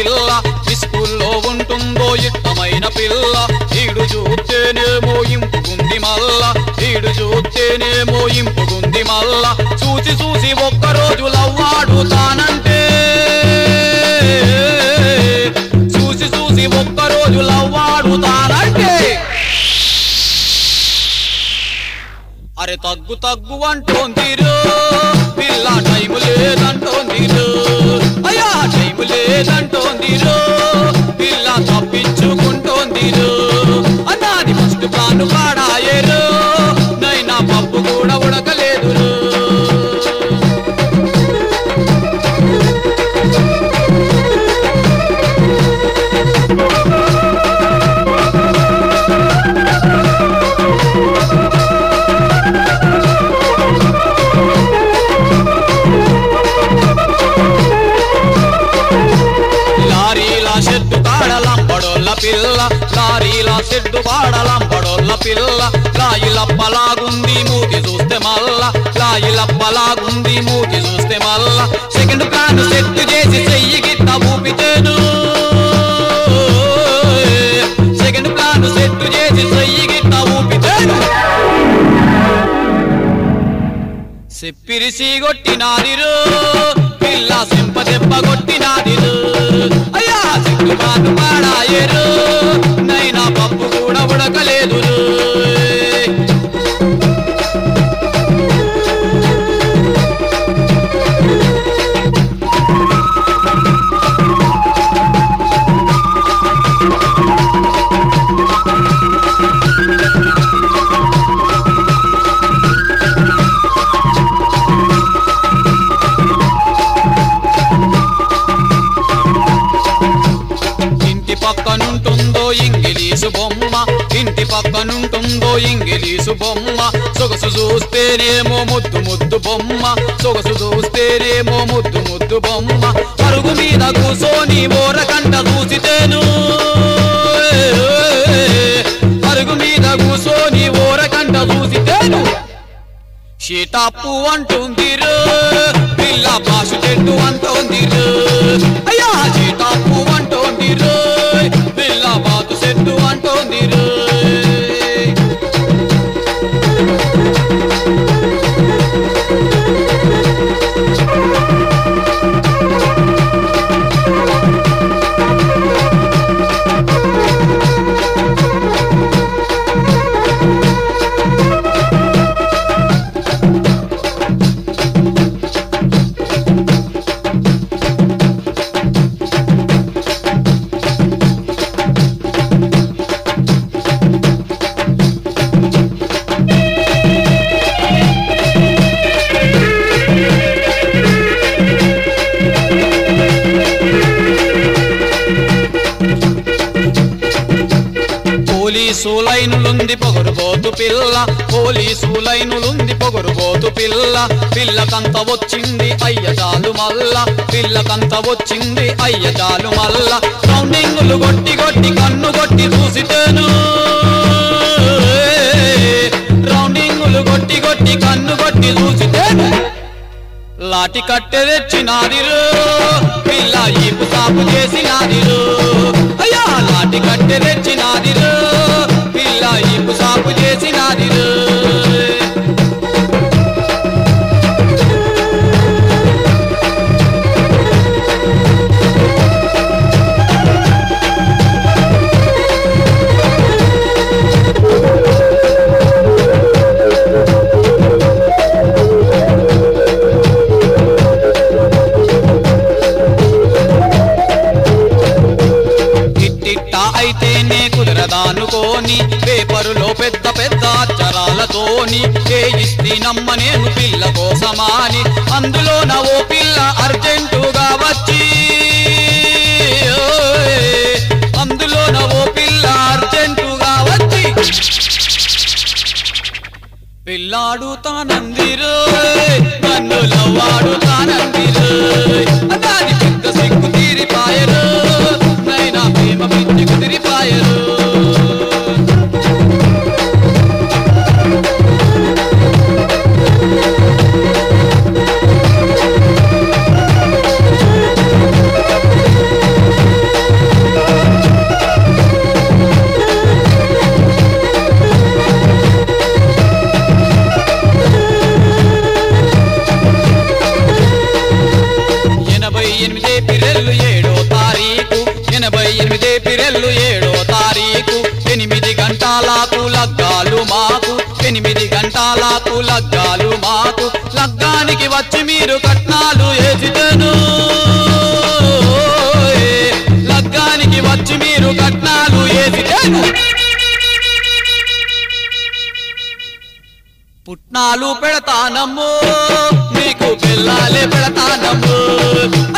పిల్ల స్కూల్లో ఉంటుందో ఇష్టమైన పిల్ల ఈడు చూస్తేనేమో ఇంపుకుంది మల్ల ఈడు చూస్తేనేమో ఇంపుకుంది మల్ల చూసి చూసి ఒక్కరోజు లవ్వాడు తానంటే చూసి చూసి ఒక్కరోజు లవ్వాడు తానంటే అరే తగ్గు తగ్గు అంటోందిరు పిల్ల టైము లేదంటోందిరు అయ్యా టైము లేదంటోందిరు పిల్ల తప్పించుకుంటోందిరు అన్నాది ఫస్ట్ ప్లాన్ పాడాయేరు నైనా పప్పు కూడా ఉడకలేదురు లారీల షెడ్డు కాడలంపడోళ్ళ పిల్ల లారీల షెడ్డు పాడలంపడోళ్ళ పిల్ల లాయిలప్పలాగుంది మూతి చూస్తే మల్ల లాయిలప్పలాగుంది మూతి చూస్తే మల్ల సెకండ్ ప్లాన్ సెట్ చేసి చెయ్యి గిట్ట ఊపితేను సెకండ్ ప్లాన్ సెట్ చేసి చెయ్యి గిట్ట ఊపితేను సెప్పిరిసి కొట్టినాదిరు పిల్ల సింప దెబ్బ కొట్టినాదిరు అయ్యా సిగ్గు పాటు పాడాయేరు నైనా పప్పు కూడా ఉడకలేదురు ఇంటి పక్కనుంటుందో ఇంగిలీసు బొమ్మ ఇంటి పక్కనుంటుందో ఇంగిలీసు బొమ్మ సొగసు చూస్తేనేమో ముద్దు ముద్దు బొమ్మ సొగసు చూస్తేనేమో ముద్దు ముద్దు బొమ్మ పరుగు మీద కూసోని ఓరకంట చూసితేను పరుగు మీద కూసోని ఓరకంట చూసితేను షీటాపు అంటుందిరు పిల్ల భాష చెట్టు అంటోందిరు అయ్యా షీటాపు అంటోందిరు పిల్ల బాతు చెట్టు అంటోందిరు పోలీసు లైనులుంది పొగరుబోతు పిల్ల పోలీసు లైనులుంది పొగరుబోతు పిల్ల పిల్లకంత వచ్చింది అయ్య చాలు మల్ల పిల్లకంత వచ్చింది అయ్య చాలు మల్ల రౌండింగులు కొట్టి కొట్టి కన్ను కొట్టి చూసితేను రౌండింగులు కొట్టి కొట్టి కన్ను కొట్టి చూసితేను లాటి కట్టె తెచ్చినాదిరు పిల్ల ఈపు సాపు చేసినాదిరు అయ్యా లాటి కట్టె తెచ్చినాదిరు పిల్ల ఈపు సాపు చేసినాదిరు ఇట్టిట్ట అయితేనే కుదరదానుకోని పేపరులో పెద్ద పెద్ద అక్షరాలతోని ఏ ఇస్తి నమ్మ నేను పిల్ల కోసమాని అందులో నా ఓ పిల్ల అర్జెంటుగా వచ్చి ఓయ్, అందులో నా ఓ పిల్ల అర్జెంటుగా వచ్చి పిల్లాడు తానందిరు నన్ను లవ్వాడు తానందిరు అన్నాది పెద్ద సిగ్గు తీరిపాయరు నైనా ప్రేమ పిచ్చి కుదిరిపాయరు పిరెల్లు ఏడో తారీఖు ఎనభై ఎనిమిది పిరెల్లు ఏడో తారీఖు ఎనిమిది గంటలకు లగ్గాలు మాకు ఎనిమిది గంటలకు లగ్గాలు మాకు లగ్గానికి వచ్చి మీరు కట్నాలు వేసితేను లగ్గానికి వచ్చి మీరు కట్నాలు వేసితేను పుట్నాలు పెడతానమ్ము నీకు పిల్లాలే పెడతానమ్ము